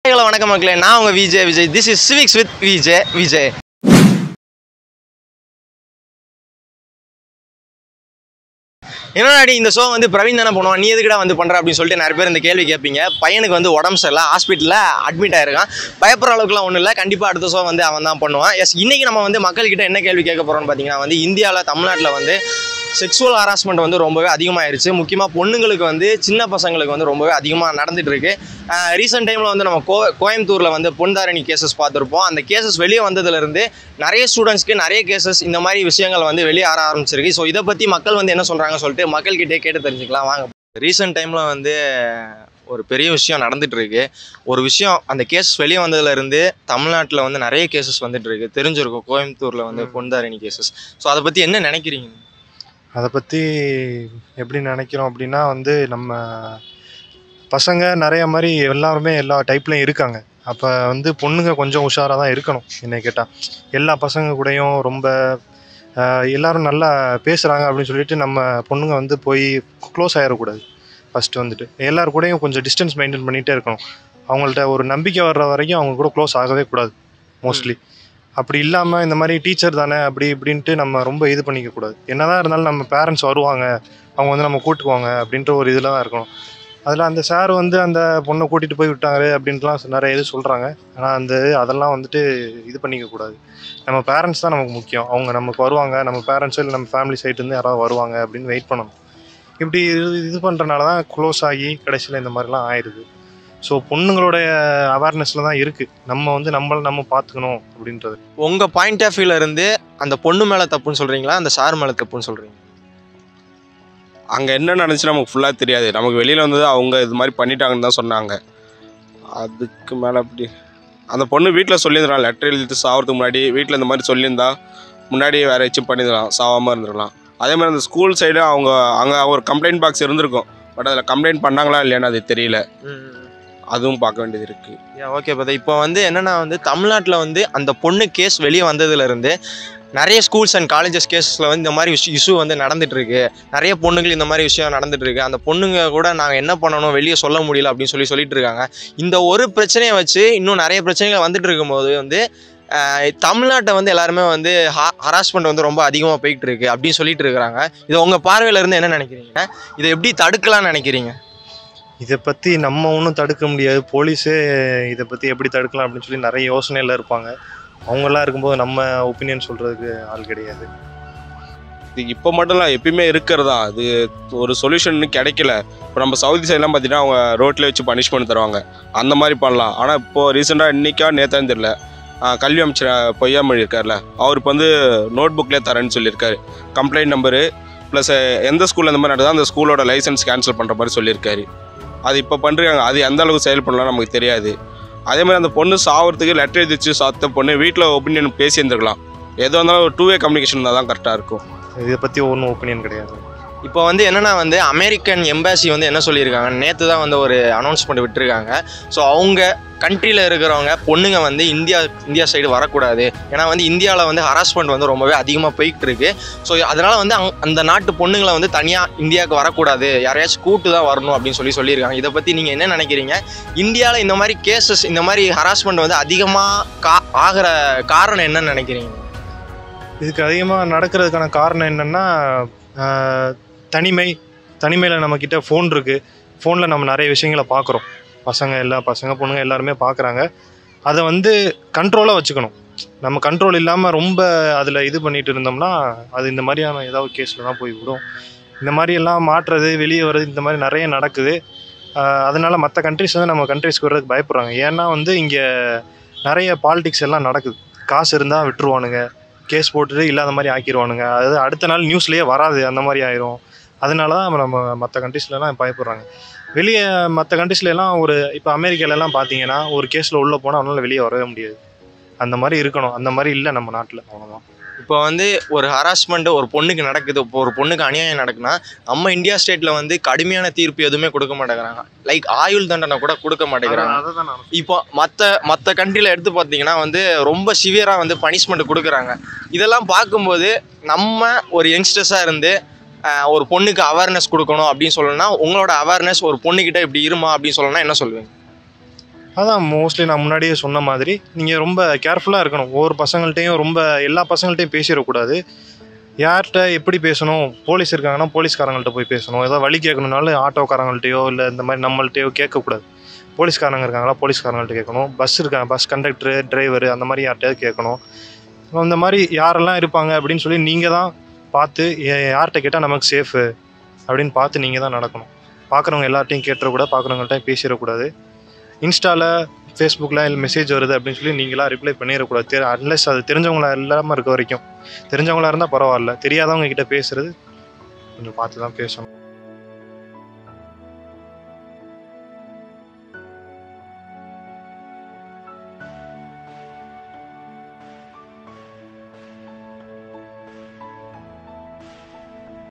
hello வணக்கம் மக்களே நான் உங்கள் Vijay Vijay this is Civics with Vijay Vijay என்னடி இந்த ஷோ வந்து பிரவீன் தானே பண்ணுவான் நீ எதுக்குடா வந்து பண்ணுற அப்படின்னு சொல்லிட்டு நிறைய பேர் இந்த கேள்வி கேட்பீங்க பையனுக்கு வந்து உடம்பு சரியில்லை ஹாஸ்பிட்டலில் அட்மிட் ஆயிருக்கான் பயப்படுற அளவுக்குலாம் ஒன்றும் இல்லை கண்டிப்பாக அடுத்த ஷோ வந்து அவன் தான் பண்ணுவான் எஸ் இன்னைக்கு நம்ம வந்து மக்கள்கிட்ட என்ன கேள்வி கேட்க போகிறோம்னு பார்த்தீங்கன்னா வந்து இந்தியாவில் தமிழ்நாட்டில் வந்து செக்ஸுவல் ஹராஸ்மெண்ட் வந்து ரொம்பவே அதிகமாயிருச்சு முக்கியமாக பொண்ணுங்களுக்கு வந்து சின்ன பசங்களுக்கு வந்து ரொம்பவே அதிகமாக நடந்துட்டு இருக்கு ரீசெண்ட் டைமில் வந்து நம்ம கோ கோயம்புத்தூரில் வந்து பொன்தாரணி கேசஸ் பார்த்துருப்போம் அந்த கேசஸ் வெளியே வந்ததுலேருந்து நிறைய ஸ்டூடெண்ட்ஸ்க்கு நிறைய கேசஸ் இந்த மாதிரி விஷயங்கள் வந்து வெளியே ஆர ஆரம்பிச்சிருக்கு ஸோ இதை பற்றி மக்கள் வந்து என்ன சொல்கிறாங்க சொல்லிட்டு மக்கள்கிட்டே கேட்டு தெரிஞ்சுக்கலாம் வாங்க ரீசெண்ட் டைமில் வந்து ஒரு பெரிய விஷயம் நடந்துட்டு இருக்கு ஒரு விஷயம் அந்த கேஸ் வெளியே வந்ததுலேருந்து தமிழ்நாட்டில் வந்து நிறைய கேசஸ் வந்துட்டு இருக்கு தெரிஞ்சிருக்கும் கோயம்புத்தூரில் வந்து பொன்தாரணி கேசஸ் ஸோ அதை பற்றி என்ன நினைக்கிறீங்க அதை பற்றி எப்படி நினைக்கிறோம் அப்படின்னா வந்து நம்ம பசங்க நிறைய மாதிரி எல்லாருமே எல்லா டைப்லையும் இருக்காங்க அப்போ வந்து பொண்ணுங்க கொஞ்சம் உஷாராக தான் இருக்கணும் என்னை கேட்டால் எல்லா பசங்க கூடயும் ரொம்ப ஆஹ், எல்லாரும் நல்லா பேசுகிறாங்க அப்படின்னு சொல்லிட்டு நம்ம பொண்ணுங்க வந்து போய் க்ளோஸ் ஆகிடக்கூடாது ஃபஸ்ட்டு வந்துட்டு எல்லார் கூடயும் கொஞ்சம் டிஸ்டன்ஸ் மெயின்டைன் பண்ணிகிட்டே இருக்கணும் அவங்கள்ட்ட ஒரு நம்பிக்கை வர்ற வரைக்கும் அவங்க கூட க்ளோஸ் ஆகவே கூடாது மோஸ்ட்லி அப்படி இல்லாமல் இந்த மாதிரி டீச்சர் தானே அப்படி இப்படின்ட்டு நம்ம ரொம்ப இது பண்ணிக்க கூடாது என்னதான் இருந்தாலும் நம்ம பேரண்ட்ஸ் வருவாங்க அவங்க வந்து நம்ம கூட்டுக்குவாங்க அப்படின்ற ஒரு இதில் தான் இருக்கணும் அதில் அந்த சார் வந்து அந்த பொண்ணை கூட்டிகிட்டு போய் விட்டாங்க அப்படின்ட்டுலாம் நிறைய இது சொல்கிறாங்க ஆனால் அந்த அதெல்லாம் வந்துட்டு இது பண்ணிக்க கூடாது நம்ம பேரண்ட்ஸ் தான் நமக்கு முக்கியம் அவங்க நமக்கு வருவாங்க நம்ம பேரண்ட்ஸ் இல்லை நம்ம ஃபேமிலி சைட்லேருந்து யாராவது வருவாங்க அப்படின்னு வெயிட் பண்ணணும் இப்படி இது இது பண்ணுறனால தான் க்ளோஸ் ஆகி கடைசியில் இந்த மாதிரிலாம் ஆயிடுது ஸோ பொண்ணுங்களுடைய அவேர்னஸில் தான் இருக்குது நம்ம வந்து நம்மளை நம்ம பார்த்துக்கணும் அப்படின்றது உங்கள் பாயிண்ட் ஆஃப் வியூல இருந்து அந்த பொண்ணு மேலே தப்புன்னு சொல்கிறீங்களா அந்த சார் மேலே தப்புன்னு சொல்கிறீங்க அங்கே என்ன நடந்துச்சு நமக்கு ஃபுல்லாக தெரியாது நமக்கு வெளியில் வந்தது அவங்க இது மாதிரி பண்ணிட்டாங்கன்னு தான் சொன்னாங்க அதுக்கு மேலே அப்படி அந்த பொண்ணு வீட்டில் சொல்லியிருந்தான் லெட்டர் எழுதிட்டு சாவறதுக்கு முன்னாடி வீட்டில் இந்த மாதிரி சொல்லியிருந்தா முன்னாடி வேறு ஏச்சும் பண்ணிடலாம் சாவாமல் இருந்திருக்கலாம் அதே மாதிரி அந்த ஸ்கூல் சைடு அவங்க அங்கே ஒரு கம்ப்ளைண்ட் பாக்ஸ் இருந்திருக்கும் பட் அதில் கம்ப்ளைண்ட் பண்ணாங்களா இல்லையான்னு அது தெரியல அதுவும் பார்க்க வேண்டியது இருக்குது ஓகே பதா இப்போ வந்து என்னன்னா வந்து தமிழ்நாட்டில் வந்து அந்த பொண்ணு கேஸ் வெளியே வந்ததுலேருந்து நிறைய ஸ்கூல்ஸ் அண்ட் காலேஜஸ் கேஸில் வந்து இந்த மாதிரி இஷ்யூ வந்து நடந்துட்டு இருக்கு நிறைய பொண்ணுங்கள் இந்த மாதிரி விஷயம் நடந்துட்டு இருக்கு அந்த பொண்ணுங்க கூட நாங்கள் என்ன பண்ணணும் வெளியே சொல்ல முடியல அப்படின்னு சொல்லி சொல்லிட்டு இருக்காங்க இந்த ஒரு பிரச்சனையை வச்சு இன்னும் நிறைய பிரச்சனைகள் வந்துட்டு இருக்கும்போது வந்து ஆஹ், தமிழ்நாட்டை வந்து எல்லாருமே வந்து ஹராஸ்மெண்ட் வந்து ரொம்ப அதிகமாக போயிட்டு இருக்கு அப்படின்னு சொல்லிட்டு இருக்கிறாங்க இதை உங்கள் பார்வையில இருந்து என்ன நினைக்கிறீங்க இதை எப்படி தடுக்கலாம்னு நினைக்கிறீங்க இதை பற்றி நம்ம ஒன்றும் தடுக்க முடியாது போலீஸே இதை பற்றி எப்படி தடுக்கலாம் அப்படின்னு சொல்லி நிறைய யோசனையில் இருப்பாங்க அவங்கெல்லாம் இருக்கும்போது நம்ம ஒப்பீனியன் சொல்கிறதுக்கு ஆள் கிடையாது இது இப்போ மட்டும் இல்லை எப்பயுமே இருக்கிறதா அது ஒரு சொல்யூஷன் கிடைக்கல இப்போ நம்ம சவுதி சைட்லாம் பார்த்தீங்கன்னா அவங்க ரோட்டில் வச்சு பனிஷ்மெண்ட் தருவாங்க அந்த மாதிரி பண்ணலாம் ஆனால் இப்போது ரீசெண்டாக இன்னைக்கா நேத்தான்னு தெரியல ஆ, கல்வி அமைச்சர் பொய்யாமொழி இருக்கார்ல அவர் இப்போ வந்து நோட் புக்லேயே தரேன்னு சொல்லியிருக்காரு கம்ப்ளைண்ட் நம்பரு ப்ளஸ் எந்த ஸ்கூலில் இந்த மாதிரி நடக்குதோ அந்த ஸ்கூலோட லைசன்ஸ் கேன்சல் பண்ணுற மாதிரி சொல்லியிருக்காரு அது இப்போ பண்ணுறாங்க அது எந்த அளவுக்கு செயல்படலாம் நமக்கு தெரியாது அதே மாதிரி அந்த பொண்ணு சாவறதுக்கு லெட்டர் எழுதி வச்சு சாத்த பொண்ணு வீட்டில் ஒப்பீனியன் பேசியிருந்துருக்கலாம் எது வந்தாலும் ஒரு டூ வே கம்யூனிகேஷன் தான் தான் கரெக்டாக இருக்கும் இதை பற்றி ஒன்றும் ஒப்பீனியன் கிடையாது இப்போ வந்து என்னன்னா வந்து அமெரிக்கன் எம்பேசி வந்து என்ன சொல்லியிருக்காங்க நேற்று தான் வந்து ஒரு அனௌன்ஸ்மெண்ட் விட்டுருக்காங்க ஸோ அவங்க கண்ட்ரியில் இருக்கிறவங்க பொண்ணுங்க வந்து இந்தியா இந்தியா சைடு வரக்கூடாது ஏன்னா வந்து இந்தியாவில் வந்து ஹராஸ்மெண்ட் வந்து ரொம்பவே அதிகமாக போயிட்டு இருக்கு ஸோ அதனால வந்து அங்க- அந்த நாட்டு பொண்ணுங்களை வந்து தனியாக இந்தியாவுக்கு வரக்கூடாது யாரையாச்சும் கூட்டு தான் வரணும் அப்படின்னு சொல்லி சொல்லியிருக்காங்க இதை பற்றி நீங்கள் என்ன நினைக்கிறீங்க இந்தியாவில் இந்த மாதிரி கேசஸ் இந்த மாதிரி ஹராஸ்மெண்ட் வந்து அதிகமாக கா ஆகிற காரணம் என்னன்னு நினைக்கிறீங்க இதுக்கு அதிகமாக நடக்கிறதுக்கான காரணம் என்னென்னா தனிமை தனிமையில் நம்மக்கிட்ட ஃபோன் இருக்குது ஃபோனில் நம்ம நிறைய விஷயங்களை பார்க்குறோம் பசங்க எல்லா பசங்க பொண்ணுங்க எல்லாருமே பார்க்குறாங்க அதை வந்து கண்ட்ரோலாக வச்சுக்கணும் நம்ம கண்ட்ரோல் இல்லாமல் ரொம்ப அதில் இது பண்ணிட்டு இருந்தோம்னா அது இந்த மாதிரியான ஏதாவது கேஸில் தான் போய் விடும் இந்த மாதிரி எல்லாம் மாற்றுறது வெளியே வர்றது இந்த மாதிரி நிறைய நடக்குது ஆஹ் அதனால மற்ற கண்ட்ரிஸ் வந்து நம்ம கண்ட்ரிஸ்க்கு வர்றதுக்கு பயப்படுறாங்க ஏன்னா வந்து இங்கே நிறைய பாலிடிக்ஸ் எல்லாம் நடக்குது காசு இருந்தால் விட்டுருவானுங்க கேஸ் போட்டுட்டு இல்லாத மாதிரி ஆக்கிடுவானுங்க அதாவது அடுத்த நாள் நியூஸ்லேயே வராது அந்த மாதிரி ஆயிரும் அதனால தான் நம்ம மற்ற கண்ட்ரீஸ்லலாம் பயப்படுறாங்க வெளியே மற்ற கண்ட்ரீஸ்லாம் ஒரு இப்போ அமெரிக்காலலாம் பார்த்தீங்கன்னா ஒரு கேஸில் உள்ளே போனால் அவனால வெளியே வரவே முடியாது அந்த மாதிரி இருக்கணும் அந்த மாதிரி இல்லை நம்ம நாட்டில் அவ்வளோதான் இப்போ வந்து ஒரு ஹராஸ்மெண்ட் ஒரு பொண்ணுக்கு நடக்குது இப்போ ஒரு பொண்ணுக்கு அநியாயம் நடக்குன்னா நம்ம இந்தியா ஸ்டேட்ல வந்து கடுமையான தீர்ப்பு எதுவுமே கொடுக்க மாட்டேங்கிறாங்க லைக் ஆயுள் தண்டனை கூட கொடுக்க மாட்டேங்கிறாங்க அதை தான் நான் இப்போ மற்ற மற்ற கண்ட்ரியில் எடுத்து பார்த்தீங்கன்னா வந்து ரொம்ப சிவியராக வந்து பனிஷ்மெண்ட் கொடுக்குறாங்க இதெல்லாம் பார்க்கும்போது நம்ம ஒரு யங்ஸ்டர்ஸாக இருந்து ஆஹ், ஒரு பொண்ணுக்கு அவேர்னஸ் கொடுக்கணும் அப்படின்னு சொல்லணும்னா உங்களோட அவேர்னஸ் ஒரு பொண்ணுக்கிட்ட இப்படி இருமா அப்படின்னு சொல்லணும்னா என்ன சொல்லுவீங்க அதான் மோஸ்ட்லி நான் முன்னாடியே சொன்ன மாதிரி நீங்கள் ரொம்ப கேர்ஃபுல்லாக இருக்கணும் ஒவ்வொரு பசங்கள்ட்டையும் ரொம்ப எல்லா பசங்கள்ட்டையும் பேசிடக்கூடாது யார்கிட்ட எப்படி பேசணும் போலீஸ் இருக்காங்கன்னா போலீஸ்காரங்கள்ட்ட போய் பேசணும் ஏதாவது வழி கேட்கணுனாலும் ஆட்டோக்காரங்கள்ட்டையோ இல்லை இந்த மாதிரி நம்மள்ட்டையோ கேட்கக்கூடாது போலீஸ்காரங்க இருக்காங்களா போலீஸ்காரங்கள்ட்ட கேட்கணும் பஸ் இருக்காங்க பஸ் கண்டக்டரு டிரைவர் அந்த மாதிரி யார்கிட்டயாவது கேட்கணும் அந்த மாதிரி யாரெல்லாம் இருப்பாங்க அப்படின்னு சொல்லி நீங்கள் தான் பார்த்து யா- யார்கிட்ட கேட்டால் நமக்கு சேஃபு அப்படின்னு பார்த்து நீங்கள் தான் நடக்கணும் பார்க்குறவங்க எல்லார்ட்டையும் கேட்டுறக்கூடாது பார்க்குறவங்கள்ட்ட பேசிடக்கூடாது இன்ஸ்டாவில் ஃபேஸ்புக்கில் இல்லை மெசேஜ் வருது அப்படின்னு சொல்லி நீங்களாம் ரிப்ளை பண்ணிடக்கூடாது தெரி அன்லெஸ் அது தெரிஞ்சவங்களா இல்லாமல் இருக்க வரைக்கும் தெரிஞ்சவங்களா இருந்தால் பரவாயில்ல தெரியாதவங்க கிட்ட பேசுறது கொஞ்சம் பார்த்து தான் பேசணும்